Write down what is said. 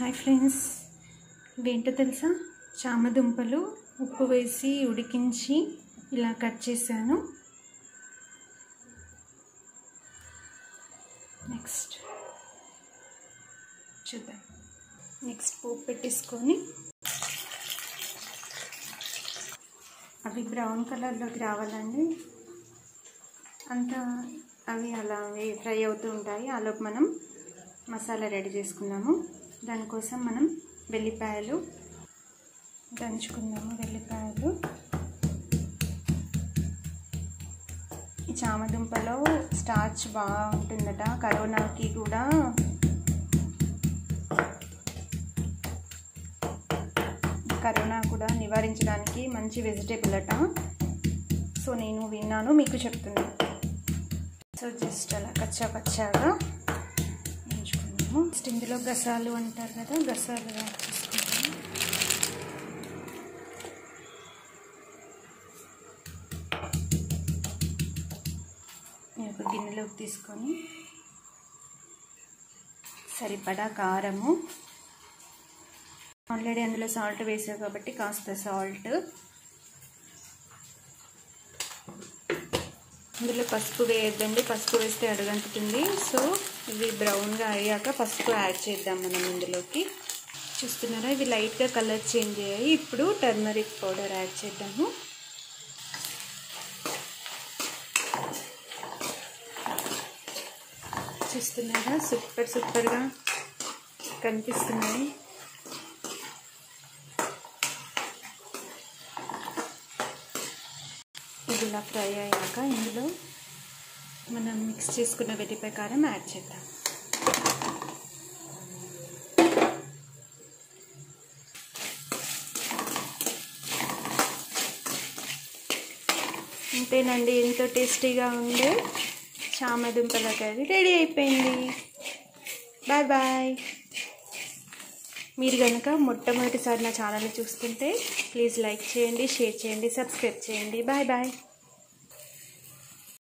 hi friends ఇవేంటో తెలుసా చామదుంపలు ఉప్పు వేసి ఉడికించి ఇలా కట్ చేశాను నెక్స్ట్ చూద్దాం నెక్స్ట్ పోపు పెట్టేసుకొని అవి బ్రౌన్ కలర్లోకి రావాలండి అంతా అవి అలా ఫ్రై అవుతూ ఉంటాయి ఆలోపు మనం మసాలా రెడీ చేసుకున్నాము దానికోసం మనం వెల్లిపాయలు దంచుకుందాము వెల్లిపాయలు ఈ చామదుంపలో స్టార్చ్ బాగుంటుందట కరోనాకి కూడా కరోనా కూడా నివారించడానికి మంచి వెజిటేబుల్ అట సో నేను విన్నాను మీకు చెప్తున్నాను సో జస్ట్ అలా కచ్చా పచ్చాగా వేయించుకున్నాము నెక్స్ట్ ఇందులో గసాలు అంటారు కదా గసాలు యాడ్ చేసుకుంటాము ఒక గిన్నెలోకి తీసుకొని సరిపడా కారము ఆల్రెడీ అందులో సాల్ట్ వేసావు కాబట్టి కాస్త సాల్ట్ ఇందులో పసుపు వేయద్దండి పసుపు వేస్తే అడగంటుతుంది సో ఇవి బ్రౌన్గా అయ్యాక పసుపు యాడ్ చేద్దాం మనం ఇందులోకి చూస్తున్నారా ఇవి లైట్గా కలర్ చేంజ్ అయ్యాయి ఇప్పుడు టర్మరిక్ పౌడర్ యాడ్ చేద్దాము చూస్తున్నారా సూపర్ సూపర్గా కనిపిస్తున్నాయి ఇది ఇలా ఫ్రై అయ్యాక ఇందులో మనం మిక్స్ చేసుకున్న వెల్లిపాయ కారం యాడ్ చేద్దాం అంతేనండి ఎంతో టేస్టీగా ఉండే చామదుంపల కర్రీ రెడీ అయిపోయింది బాయ్ బాయ్ మీరు కనుక మొట్టమొదటిసారి నా ఛానల్ని చూస్తుంటే ప్లీజ్ లైక్ చేయండి షేర్ చేయండి సబ్స్క్రైబ్ చేయండి బాయ్ బాయ్